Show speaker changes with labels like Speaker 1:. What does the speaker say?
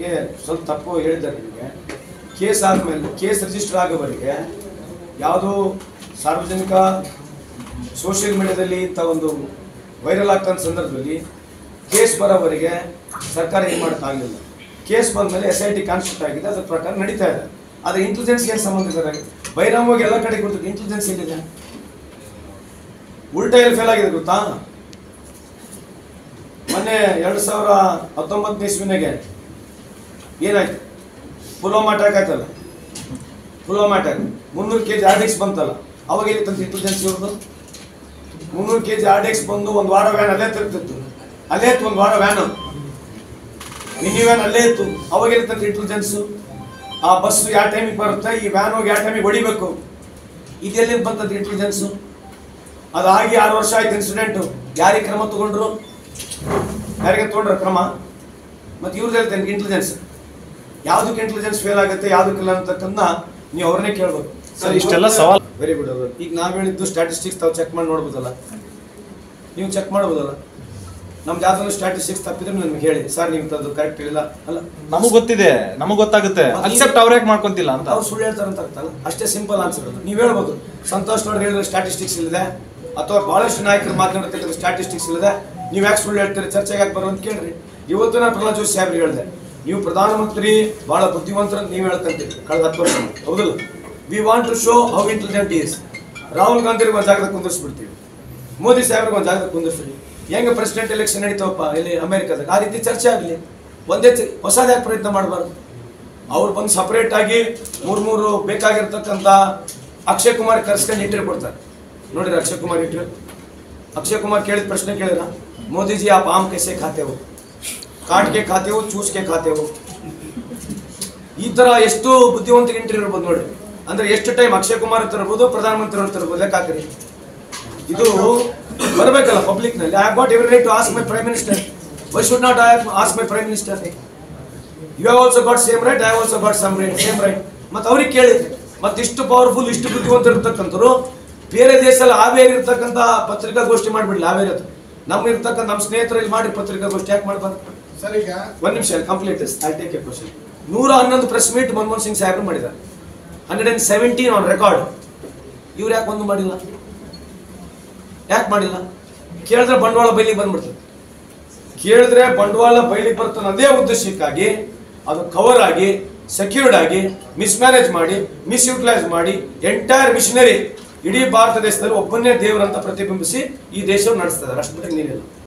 Speaker 1: ಬಗ್ಗೆ ಸ್ವಲ್ಪ ತಪ್ಪು ಹೇಳಿದ್ದಾರೆ ನಿಮಗೆ ಕೇಸ್ ಆದಮೇಲೆ ಕೇಸ್ ರಿಜಿಸ್ಟರ್ ಆಗೋವರೆಗೆ ಯಾವುದೋ ಸಾರ್ವಜನಿಕ ಸೋಷಿಯಲ್ ಮೀಡಿಯಾದಲ್ಲಿ ಇಂಥ ಒಂದು ವೈರಲ್ ಆಗ್ತಂಥ ಸಂದರ್ಭದಲ್ಲಿ ಕೇಸ್ ಬರೋವರೆಗೆ ಸರ್ಕಾರ ಏನು ಮಾಡೋಕ್ಕಾಗಲಿಲ್ಲ ಕೇಸ್ ಬಂದಮೇಲೆ ಎಸ್ ಐ ಟಿ ಕಾನ್ಸ್ಟಿಟ್ಯೂಟ್ ಆಗಿದೆ ಅದ್ರ ಪ್ರಕಾರ ನಡೀತಾ ಇದೆ ಆದರೆ ಇಂಟೆಲಿಜೆನ್ಸ್ಗೆ ಏನು ಸಂಬಂಧ ಇದೆ ಬಹಿರಂಗವಾಗಿ ಎಲ್ಲ ಕಡೆ ಕೊಡ್ತಾರೆ ಇಂಟೆಲಿಜೆನ್ಸ್ ಎಲ್ಲಿದೆ ಉಲ್ಟಾ ಎಲ್ಲಿ ಫೇಲ್ ಆಗಿದೆ ಗೊತ್ತಾ ಮೊನ್ನೆ ಎರಡು ಸಾವಿರ ಹತ್ತೊಂಬತ್ತನೇ ಇಸ್ವಿನಾಗೆ ಏನಾಯ್ತು ಪುಲ್ವಾಮಾ ಅಟ್ಯಾಕ್ ಆಯ್ತಲ್ಲ ಪುಲ್ವಾಮಾ ಅಟ್ಯಾಕ್ ಮುನ್ನೂರು ಕೆ ಜಿ ಆರ್ಡಿಕ್ಸ್ ಬಂತಲ್ಲ ಅವಾಗ ಎಲ್ಲಿ ತಂತು ಇಂಟೆಲಿಜೆನ್ಸ್ ಇವ್ರದ್ದು ಮುನ್ನೂರು ಕೆ ಜಿ ಆರ್ಡಿಕ್ಸ್ ಬಂದು ಒಂದು ವಾರ ವ್ಯಾನ್ ಅಲ್ಲೇ ತಿರ್ತಿತ್ತು ಅಲ್ಲೇ ಇತ್ತು ಒಂದು ವಾರ ವ್ಯಾನು ಮಿನಿ ವ್ಯಾನ್ ಅಲ್ಲೇ ಇತ್ತು ಅವಾಗ ಎಲ್ಲಿ ತಂತು ಇಂಟೆಲಿಜೆನ್ಸು ಆ ಬಸ್ ಯಾವ ಟೈಮಿಗೆ ಬರುತ್ತೆ ಈ ವ್ಯಾನ್ ಹೋಗಿ ಯಾವ ಟೈಮಿಗೆ ಹೊಡಿಬೇಕು ಇದೆಲ್ಲಿ ಬಂತದ್ದು ಇಂಟೆಲಿಜೆನ್ಸು ಅದಾಗಿ ಆರು ವರ್ಷ ಆಯ್ತು ಇನ್ಸಿಡೆಂಟು ಯಾರಿಗೆ ಕ್ರಮ ತಗೊಂಡ್ರು ಯಾರಿಗೆ ತಗೊಂಡ್ರ ಕ್ರಮ ಮತ್ತೆ ಇವ್ರದ್ದು ಹೇಳ್ತೇನೆ ಇಂಟೆಲಿಜೆನ್ಸ್ ಯಾವುದಕ್ಕೆ ಇಂಟೆಲಿಜೆನ್ಸ್ ಫೇಲ್ ಆಗುತ್ತೆ ಯಾವುದಕ್ಕಿಲ್ಲ ಅಂತಕ್ಕನ್ನ ನೀವು ಅವ್ರನ್ನೇ ಕೇಳ್ಬೇಕು
Speaker 2: ಸರ್, ಇಷ್ಟೆಲ್ಲ ಸವಾಲ್-
Speaker 1: ವೆರಿ ಗುಡ್ ಅವರು ಈಗ ನಾವು ಹೇಳಿದ್ದು ಸ್ಟ್ಯಾಟಿಸ್ಟಿಕ್ಸ್ ತಾವು ಚೆಕ್ ಮಾಡಿ ನೋಡ್ಬೋದಲ್ಲ ನೀವು ಚೆಕ್ ಮಾಡ್ಬೋದಲ್ಲ ನಮ್ದು ಯಾವ್ದಾದ್ರು ಸ್ಟ್ಯಾಟಿಸ್ಟಿಕ್ಸ್ ತಪ್ಪಿದ್ರೆ ನಮ್ಗೆ ಹೇಳಿ ಸರ್ ನೀವು ಅದು ಕರೆಕ್ಟ್ ಇಲ್ಲ ಅಲ್ಲ
Speaker 2: ನಮಗ್ ಗೊತ್ತಿದೆ ನಮಗ್ ಗೊತ್ತಾಗುತ್ತೆ ಅಕ್ಸೆಪ್ಟ್ ಅವ್ರ ಯಾಕೆ ಮಾಡ್ಕೊಂತಿಲ್ಲ ಅಂತ
Speaker 1: ಅವ್ರು ಸುಳ್ಳು ಹೇಳ್ತಾರೆ ಅಂತ ಅರ್ಥಲ್ಲ ಅಷ್ಟೇ ಸಿಂಪಲ್ ಆನ್ಸರ್ ಅದು ನೀವು ಹೇಳ್ಬೋದು ಸಂತೋಷ್ ನೋಡಿ ಹೇಳಿದ್ರೆ ಸ್ಟ್ಯಾಟಿಸ್ಟಿಕ್ಸ್ ಇಲ್ಲದೆ ಅಥವಾ ಬಹಳಷ್ಟು ನಾಯಕರು ಮಾತನಾಡ್ತಿದ್ರೆ ಸ್ಟ್ಯಾಟಿಸ್ಟಿಕ್ಸ್ ಇಲ್ಲದೆ ನೀವು ಯಾಕೆ ಸುಳ್ಳು ಹೇಳ್ತೀರಿ ಚರ್ಚೆಗೆ ಯಾಕೆ ಬರೋ ಅಂತ ಕೇಳ್ರಿ ಇವತ್ತು ನಾನು ಪ್ರಹ್ಲಾದ್ ಜೋಶಿ ಸಾಹೇಬ್ರಿಗೆ ಹೇಳಿದೆ ನೀವು ಪ್ರಧಾನಮಂತ್ರಿ ಬಹಳ ಬುದ್ಧಿವಂತರ ಅಂತ ನೀವು ಹೇಳ್ತಂತೀರಿ ಕಳೆದ ಹತ್ತು ವರ್ಷ ಹೌದಲ್ಲ we want to show how intelligent is Rahul ಗಾಂಧಿಗೆ ಒಂದು ಜಾಗದಾಗ ಕುಂದಿಸ್ಬಿಡ್ತೀವಿ ಮೋದಿ ಸಾಹೇಬ್ರಿಗೆ ಒಂದು ಜಾಗದಾಗ ಕುಂದಿಸ್ತೀವಿ ಹೆಂಗೆ ಪ್ರೆಸಿಡೆಂಟ್ ಎಲೆಕ್ಷನ್ ನಡೀತಾವಪ್ಪ ಇಲ್ಲಿ ಅಮೆರಿಕದಾಗ ಆ ರೀತಿ ಚರ್ಚೆ ಆಗಲಿ ಒಂದೇ ಚ- ಹೊಸದು ಯಾಕೆ ಪ್ರಯತ್ನ ಮಾಡಬಾರ್ದು ಅವ್ರು ಬಂದು ಸಪ್ರೇಟ್ ಆಗಿ ಮೂರ್ ಮೂರು ಬೇಕಾಗಿರ್ತಕ್ಕಂಥ ಅಕ್ಷಯ್ ಕುಮಾರ್ ಕರ್ಸ್ಕೊಂಡು ಇಂಟರ್ವ್ಯೂ ಕೊಡ್ತಾರೆ ನೋಡಿರಿ ಅಕ್ಷಯ್ ಕುಮಾರ್ ಇಂಟರ್ವ್ಯೂ ಅಕ್ಷಯ್ ಕುಮಾರ್ ಕೇಳಿದ ಪ್ರಶ್ನೆ ಕೇಳಿರ ಮೋದಿಜಿ ಆಪ್ ಆಮ್ कैसे खाते हो ಕಾಟ್ ಕೆ ಖಾತೆ ಹೋ ಚೂಸ್ ಕೆ ಖಾತೆ ಹೋ ಈ ತರ ಎಷ್ಟು ಬುದ್ಧಿವಂತಿಗೆ ಇಂಟರ್ವ್ಯೂ ಇರ್ಬೋದು ನೋಡಿ ಅಂದ್ರೆ ಎಷ್ಟು ಟೈಮ್ ಅಕ್ಷಯ್ ಕುಮಾರ್ ಅಂತ ಇರ್ಬೋದು ಪ್ರಧಾನಮಂತ್ರಿ ಅಂತ ಇರ್ಬೋದು ಲೆಕ್ಕ ಹಾಕಿರಿ ಇದು ಬರಬೇಕಲ್ಲ ಪಬ್ಲಿಕ್ ನಲ್ಲಿ I got every right to ask my prime minister why should not I ask my prime minister you have also got same right I also got some right same right ಮತ್ತೆ ಅವ್ರಿಗೆ ಕೇಳಿದ್ರೆ ಮತ್ತೆ ಇಷ್ಟು powerful ಇಷ್ಟು ಬುದ್ಧಿವಂತ ಇರ್ತಕ್ಕಂಥವ್ರು ಬೇರೆ ದೇಶದಲ್ಲಿ ಹಾವೇರಿ ಇರ್ತಕ್ಕಂಥ ಪತ್ರಿಕಾಗೋಷ್ಠಿ ಮಾಡ್ಬಿಡ್ಲಿ ಹಾವೇರಿ ಅದು ನಮ್ಮ ಇರ್ತಕ್ಕಂಥ ನಮ್ಮ ಸ್ನೇಹಿತರಲ್ಲಿ ಮಾಡಿ ಪತ್ರಿಕಾಗೋಷ್ಠಿ ಯಾಕೆ ಮಾಡ್ಬಾರ್ದು
Speaker 3: ಸರ್ ಈಗ
Speaker 1: ಒಂದ್ ನಿಮಿಷ complete I take a question ನೂರ ಹನ್ನೊಂದು ಪ್ರೆಸ್ ಮೀಟ್ ಮನಮೋಹನ್ ಸಿಂಗ್ ಸಾಹೇಬ್ರು ಮಾಡಿದ್ದಾರೆ hundred and seventeen on record ಇವ್ರು ಯಾಕೆ ಒಂದು ಮಾಡಿಲ್ಲ ಯಾಕೆ ಮಾಡಿಲ್ಲ ಕೇಳಿದ್ರೆ ಬಂಡವಾಳ ಬೈಲಿಗೆ ಬಂದ್ಬಿಡ್ತದೆ ಕೇಳಿದ್ರೆ ಬಂಡವಾಳ ಬೈಲಿಗೆ ಬರ್ತದೆ ಅದೇ ಉದ್ದೇಶಕ್ಕಾಗಿ ಅದು ಕವರ್ ಆಗಿ ಸೆಕ್ಯೂರ್ಡ್ ಆಗಿ ಮಿಸ್ಮ್ಯಾನೇಜ್ ಮಾಡಿ ಮಿಸ್ಯೂಟಿಲೈಸ್ ಮಾಡಿ ಎಂಟೈರ್ ಮಿಷನರಿ ಇಡೀ ಭಾರತ ದೇಶದಲ್ಲಿ ಒಬ್ಬನ್ನೇ ದೇವರಂತ ಪ್ರತಿಬಿಂಬಿಸಿ ಈ ದೇಶವನ್ನು ನಡೆಸ್ತಾರೆ ಅಷ್ಟು ಬಿಟ್ಟರೆ ನೀನಿಲ್ಲ